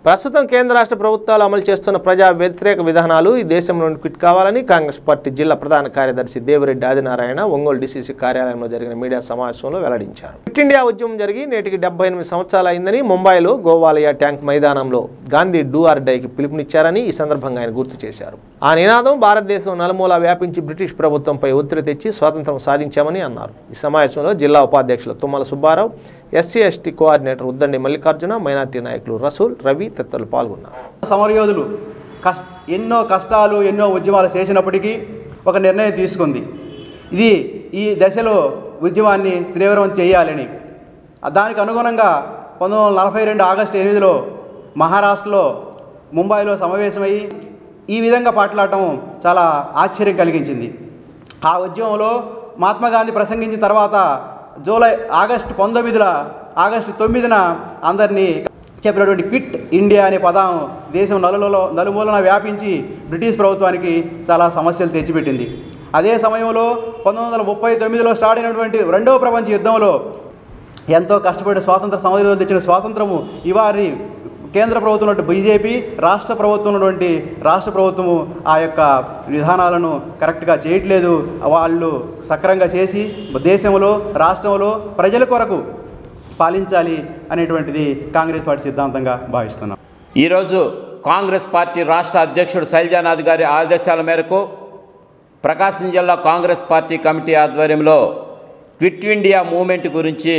ప్రస్తుతం కేంద్ర రాష్ట్ర ప్రభుత్వాలు అమలు చేస్తున్న ప్రజా వ్యతిరేక విధానాలు ఈ దేశం నుండి క్విట్ కావాలని కాంగ్రెస్ పార్టీ జిల్లా ప్రధాన కార్యదర్శి దేవిరెడ్డి ఆదినారాయణ ఒంగోలు డీసీసీ కార్యాలయంలో జరిగిన మీడియా సమావేశంలో వెల్లడించారు క్విట్ ఇండియా ఉద్యమం జరిగి నేటికి డెబ్బై ఎనిమిది సంవత్సరాలు అయిందని ముంబైలో గోవాలయ ట్యాంక్ మైదానంలో గాంధీ డూ ఆర్ డైకి పిలుపునిచ్చారని ఈ సందర్భంగా ఆయన గుర్తు చేశారు ఆ నినాదం భారతదేశం నలుమూల వ్యాపించి బ్రిటిష్ ప్రభుత్వంపై ఒత్తిడి తెచ్చి స్వాతంత్రం సాధించామని అన్నారు ఈ సమావేశంలో జిల్లా ఉపాధ్యక్షులు Tummala Subbarao SC ST coordinator Uddandi Mallikarjuna minority నాయకులు రసూల్ రవి తదితరులు పాల్గొన్నారు సమరయోధులు కష్ ఎన్నో కష్టాలు ఎన్నో ఉద్యమాలు చేసినప్పటికీ ఒక నిర్ణయం తీసుకుంది ఇది ఈ దశలో ఉద్యమాన్ని తీవ్రం చేయాలని దానికి అనుగుణంగా పంతొమ్మిది వందల నలభై రెండు ఆగస్టు ఎనిమిదిలో మహారాష్ట్రలో ముంబైలో సమావేశమయ్యి ఈ విధంగా మాట్లాడటం చాలా ఆశ్చర్యం కలిగించింది ఆ ఉద్యమంలో మహాత్మా గాంధీ ప్రసంగించిన తర్వాత జూలై ఆగస్టు పంతొమ్మిదిన ఆగస్టు తొమ్మిదిన అందరినీ చెప్పినటువంటి క్విట్ ఇండియా అనే పదం దేశం నలులలో నలుమూలన వ్యాపించి బ్రిటిష్ ప్రభుత్వానికి చాలా సమస్యలు తెచ్చిపెట్టింది అదే సమయంలో పంతొమ్మిది వందల ముప్పై తొమ్మిదిలో స్టార్ట్ అయినటువంటి రెండవ ప్రపంచ యుద్ధంలో ఎంతో కష్టపడిన స్వాతంత్ర సమయంలో తెచ్చిన స్వాతంత్రము ఇవారి కేంద్ర ప్రభుత్వం ఉన్నటువంటి బీజేపీ రాష్ట్ర ప్రభుత్వం ఉన్నటువంటి రాష్ట్ర ప్రభుత్వము ఆ యొక్క విధానాలను కరెక్ట్గా చేయట్లేదు వాళ్ళు సక్రంగా చేసి దేశంలో రాష్ట్రంలో ప్రజల కొరకు పాలించాలి అనేటువంటిది కాంగ్రెస్ పార్టీ సిద్ధాంతంగా భావిస్తున్నాం ఈరోజు కాంగ్రెస్ పార్టీ రాష్ట్ర అధ్యక్షుడు శైలజానాథ్ గారి ఆదేశాల మేరకు ప్రకాశం జిల్లా కాంగ్రెస్ పార్టీ కమిటీ ఆధ్వర్యంలో క్విట్ ఇండియా మూవ్మెంట్ గురించి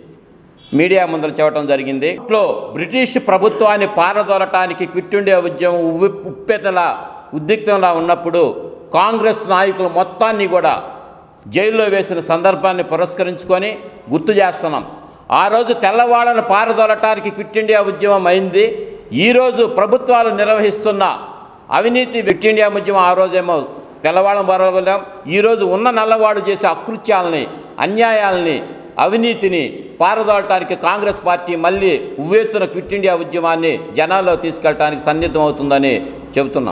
మీడియా ముందర చెప్పడం జరిగింది ఇట్లో బ్రిటిష్ ప్రభుత్వాన్ని పారదోలటానికి క్విట్ ఇండియా ఉద్యమం ఉవ్వి- ఉప్పెతల ఉద్రిక్తంలా ఉన్నప్పుడు కాంగ్రెస్ నాయకులు మొత్తాన్ని కూడా జైల్లో వేసిన సందర్భాన్ని పురస్కరించుకొని గుర్తు చేస్తున్నాం ఆ రోజు తెల్లవాళ్ళను పారదోలటానికి క్విట్ ఇండియా ఉద్యమం అయింది ఈరోజు ప్రభుత్వాలు నిర్వహిస్తున్న అవినీతి క్విట్ ఇండియా ఉద్యమం ఆ రోజేమో తెల్లవాళ్ళం వరవలేం ఈరోజు ఉన్న నల్లవాడు చేసే అకృత్యాలని అన్యాయాలని అవినీతిని పారదోలటానికి కాంగ్రెస్ పార్టీ మళ్ళీ ఉవ్వెత్తున క్విట్ ఇండియా ఉద్యమాన్ని జనాల్లో తీసుకెళ్ళటానికి సన్నిద్ధం అవుతుందని చెబుతున్నాం